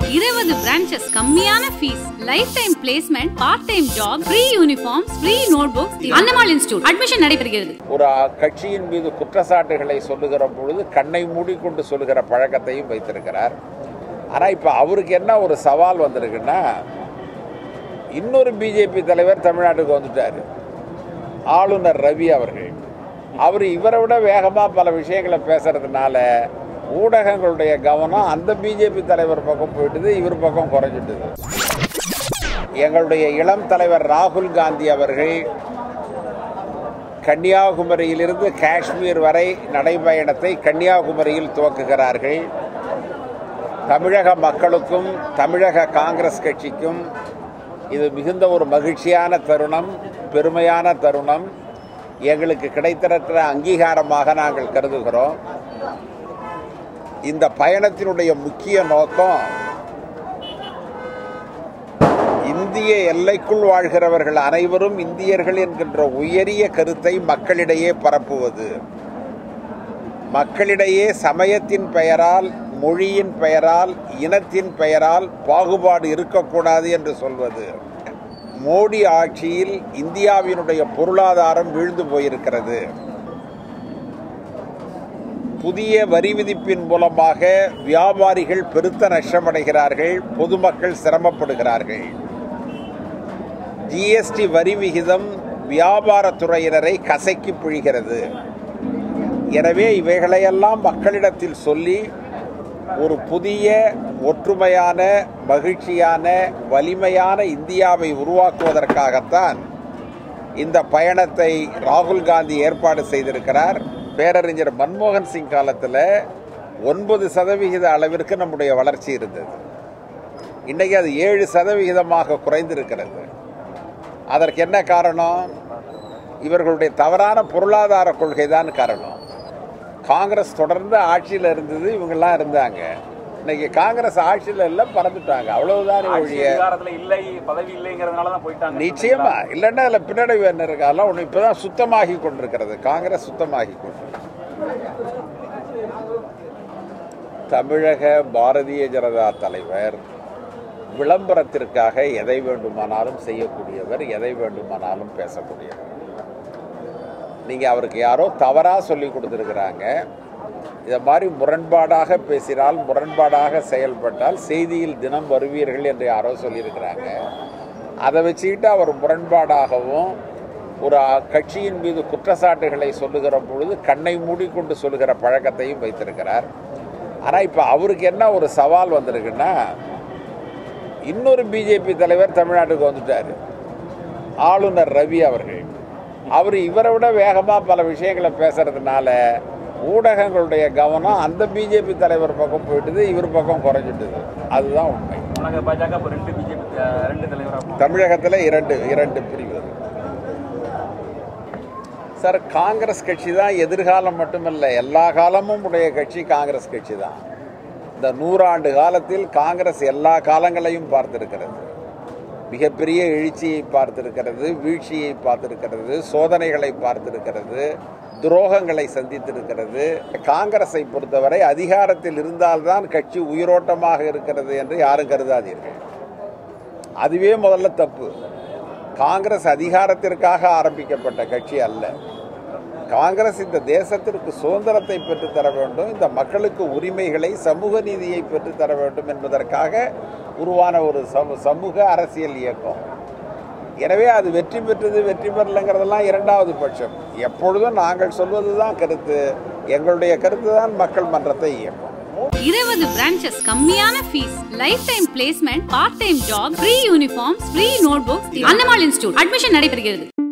இருபது பிரான்ச்சஸ் கம்மியான fees lifetime placement part time job free uniform free notebooks Annamalai institute admission நடைபெறுகிறது ஒரு கட்சியின் மீது குற்றச்சாட்டுகளை சொல்லுகிற பொழுது கண்ணை மூடிக்கொண்டு சொல்லுகிற பழக்கத்தையும் வைத்திருக்கிறார் ஆனால் இப்போ அவருக்கு என்ன ஒரு சவால் வந்திருக்குன்னா இன்னொரு பிஜேபி தலைவர் தமிழ்நாட்டுக்கு வந்துட்டார் ஆளுநர் ரவி அவர்கள் அவர் இவரை விட வேகமாக பல விஷயங்களை பேசுறதுனால ஊடகங்களுடைய கவனம் அந்த பிஜேபி தலைவர் பக்கம் போயிட்டுது இவர் பக்கம் குறைஞ்சிட்டுது எங்களுடைய இளம் தலைவர் ராகுல் காந்தி அவர்கள் கன்னியாகுமரியிலிருந்து காஷ்மீர் வரை நடைபயணத்தை கன்னியாகுமரியில் துவக்குகிறார்கள் தமிழக மக்களுக்கும் தமிழக காங்கிரஸ் கட்சிக்கும் இது மிகுந்த ஒரு மகிழ்ச்சியான தருணம் பெருமையான தருணம் எங்களுக்கு கிடைத்திருக்கிற அங்கீகாரமாக நாங்கள் கருதுகிறோம் இந்த பயணத்தினுடைய முக்கிய நோக்கம் இந்திய எல்லைக்குள் வாழ்கிறவர்கள் அனைவரும் இந்தியர்கள் என்கின்ற உயரிய கருத்தை மக்களிடையே பரப்புவது மக்களிடையே சமயத்தின் பெயரால் மொழியின் பெயரால் இனத்தின் பெயரால் பாகுபாடு இருக்கக்கூடாது என்று சொல்வது மோடி ஆட்சியில் இந்தியாவினுடைய பொருளாதாரம் வீழ்ந்து போயிருக்கிறது புதிய வரி விதிப்பின் மூலமாக வியாபாரிகள் பெருத்த நஷ்டமடைகிறார்கள் பொதுமக்கள் சிரமப்படுகிறார்கள் ஜிஎஸ்டி வரி விகிதம் வியாபாரத்துறையினரை கசக்கி பிழிகிறது எனவே இவைகளையெல்லாம் மக்களிடத்தில் சொல்லி ஒரு புதிய ஒற்றுமையான மகிழ்ச்சியான வலிமையான இந்தியாவை உருவாக்குவதற்காகத்தான் இந்த பயணத்தை ராகுல் காந்தி ஏற்பாடு செய்திருக்கிறார் பேரறிஞர் மன்மோகன் சிங் காலத்தில் ஒன்பது சதவிகித அளவிற்கு நம்முடைய வளர்ச்சி இருந்தது இன்றைக்கு அது ஏழு சதவிகிதமாக குறைந்திருக்கிறது அதற்கு என்ன காரணம் இவர்களுடைய தவறான பொருளாதார கொள்கை தான் காரணம் காங்கிரஸ் தொடர்ந்து ஆட்சியில் இருந்தது இவங்கெல்லாம் இருந்தாங்க இன்னைக்கு காங்கிரஸ் ஆட்சியில் எல்லாம் பறந்துட்டாங்க அவ்வளவுதான் ஆட்சி ஒழிய அதிகாரத்துல இல்லை பதவி இல்லைங்கிறதுனால தான் போயிட்டாங்க நிச்சயமா இல்லைன்னா அதில் பின்னடைவு என்ன இருக்காலாம் ஒன்று இப்போதான் சுத்தமாகி கொண்டிருக்கிறது காங்கிரஸ் சுத்தமாகி கொண்டு தமிழக பாரதிய ஜனதா தலைவர் விளம்பரத்திற்காக எதை வேண்டுமானாலும் செய்யக்கூடியவர் எதை வேண்டுமானாலும் பேசக்கூடியவர் நீங்கள் அவருக்கு யாரோ தவறாக சொல்லி கொடுத்துருக்குறாங்க இதை மாதிரி முரண்பாடாக பேசினால் முரண்பாடாக செயல்பட்டால் செய்தியில் தினம் வருவீர்கள் என்று யாரோ சொல்லியிருக்கிறாங்க அதை வச்சுக்கிட்டு அவர் முரண்பாடாகவும் ஒரு கட்சியின் மீது குற்றச்சாட்டுகளை சொல்லுகிற பொழுது கண்ணை மூடிக்கொண்டு சொல்லுகிற பழக்கத்தையும் வைத்திருக்கிறார் ஆனால் இப்போ அவருக்கு என்ன ஒரு சவால் வந்திருக்குன்னா இன்னொரு பிஜேபி தலைவர் தமிழ்நாட்டுக்கு வந்துட்டார் ஆளுநர் ரவி அவர்கள் அவர் இவரை விட வேகமாக பல விஷயங்களை பேசுறதுனால ஊடகங்களுடைய கவனம் அந்த பிஜேபி தலைவர் பக்கம் போயிட்டுது இவர் பக்கம் குறைஞ்சிட்டுது அதுதான் உண்மை உனக்கு பாஜக இப்போ ரெண்டு பிஜேபி ரெண்டு தலைவராக தமிழகத்தில் இரண்டு இரண்டு பிரிவு சார் காங்கிரஸ் கட்சி தான் எதிர்காலம் மட்டுமல்ல எல்லா காலமும் உடைய கட்சி காங்கிரஸ் கட்சி தான் இந்த நூறாண்டு காலத்தில் காங்கிரஸ் எல்லா காலங்களையும் பார்த்திருக்கிறது மிகப்பெரிய எழுச்சியை பார்த்திருக்கிறது வீழ்ச்சியை பார்த்திருக்கிறது சோதனைகளை பார்த்திருக்கிறது துரோகங்களை சந்தித்திருக்கிறது காங்கிரஸை பொறுத்தவரை அதிகாரத்தில் இருந்தால்தான் கட்சி உயிரோட்டமாக இருக்கிறது என்று யாரும் கருதாதீர்கள் அதுவே முதல்ல தப்பு காங்கிரஸ் அதிகாரத்திற்காக ஆரம்பிக்கப்பட்ட கட்சி அல்ல காங்கிரஸ் இந்த தேசத்திற்கு சுதந்திரத்தை பெற்றுத்தர வேண்டும் இந்த மக்களுக்கு உரிமைகளை சமூக நீதியை பெற்றுத்தர வேண்டும் என்பதற்காக உருவான ஒரு சமூ சமூக அரசியல் இயக்கம் எனவே அது வெற்றி பெற்றது வெற்றி பெறலைங்கிறதெல்லாம் இரண்டாவது பட்சம் எப்பொழுதும் நாங்கள் சொல்வதுதான் கருத்து எங்களுடைய கருத்து தான் மக்கள் மன்றத்தை இயக்கும் இருபது பிரான்ச்சஸ் கம்மியான fees lifetime placement part time job free uniform free notebooks Annamalai institute admission நடைபெறுகிறது